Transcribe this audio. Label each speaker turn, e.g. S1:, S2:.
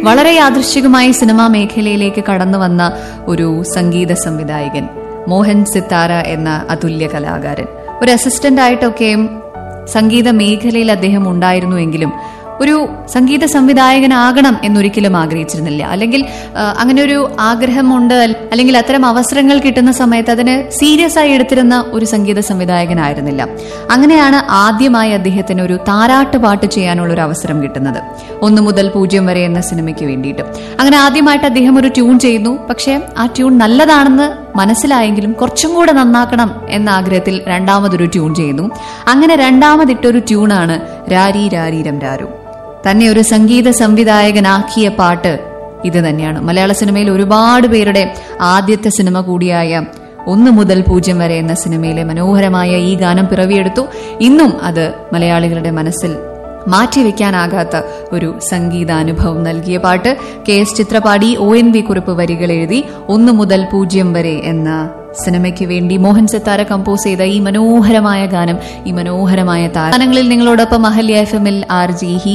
S1: വളരെ യാദൃശ്ചികമായി സിനിമാ മേഖലയിലേക്ക് കടന്നു വന്ന ഒരു സംഗീത സംവിധായകൻ മോഹൻ സിത്താര എന്ന അതുല്യ കലാകാരൻ ഒരു അസിസ്റ്റന്റ് ആയിട്ടൊക്കെയും സംഗീത മേഖലയിൽ അദ്ദേഹം ഉണ്ടായിരുന്നുവെങ്കിലും ഒരു സംഗീത സംവിധായകനാകണം എന്നൊരിക്കലും ആഗ്രഹിച്ചിരുന്നില്ല അല്ലെങ്കിൽ ആ, അങ്ങനെ ഒരു ആഗ്രഹമുണ്ട് അൽ- അല്ലെങ്കിൽ അത്തരം അവസരങ്ങൾ കിട്ടുന്ന സമയത്ത് അതിന് സീരിയസ് ആയി എടുത്തിരുന്ന ഒരു സംഗീത സംവിധായകനായിരുന്നില്ല അങ്ങനെയാണ് ആദ്യമായി അദ്ദേഹത്തിന് ഒരു താരാട്ട് പാട്ട് ചെയ്യാനുള്ള ഒരു അവസരം കിട്ടുന്നത് ഒന്ന് മുതൽ പൂജ്യം വരെ എന്ന സിനിമയ്ക്ക് വേണ്ടിയിട്ട് അങ്ങനെ ആദ്യമായിട്ട് അദ്ദേഹം ഒരു ട്യൂൺ ചെയ്യുന്നു പക്ഷേ ആ ട്യൂൺ നല്ലതാണെന്ന് മനസ്സിലായെങ്കിലും കുറച്ചും കൂടെ നന്നാക്കണം എന്ന ആഗ്രഹത്തിൽ രണ്ടാമതൊരു ട്യൂൺ ചെയ്യുന്നു അങ്ങനെ രണ്ടാമതിട്ടൊരു ട്യൂണാണ് രാരി രാരീരം രാരു തന്നെ ഒരു സംഗീത സംവിധായകനാക്കിയ പാട്ട് ഇത് തന്നെയാണ് മലയാള സിനിമയിൽ ഒരുപാട് പേരുടെ ആദ്യത്തെ സിനിമ കൂടിയായ ഒന്ന് മുതൽ പൂജ്യം വരെ എന്ന സിനിമയിലെ മനോഹരമായ ഈ ഗാനം പിറവിയെടുത്തു ഇന്നും അത് മലയാളികളുടെ മനസ്സിൽ മാറ്റിവെക്കാനാകാത്ത ഒരു സംഗീതാനുഭവം നൽകിയ പാട്ട് കെ എസ് ചിത്രപാടി ഒ എൻ വി കുറിപ്പ് വരികൾ എഴുതി ഒന്ന് മുതൽ പൂജ്യം വരെ എന്ന സിനിമയ്ക്ക് വേണ്ടി മോഹൻ സിത്താര കമ്പോസ് ചെയ്ത ഈ മനോഹരമായ ഗാനം ഈ മനോഹരമായ താരങ്ങളിൽ നിങ്ങളോടൊപ്പം അഹല്യ എഫ് എമ്മിൽ ആർ ജി ഹി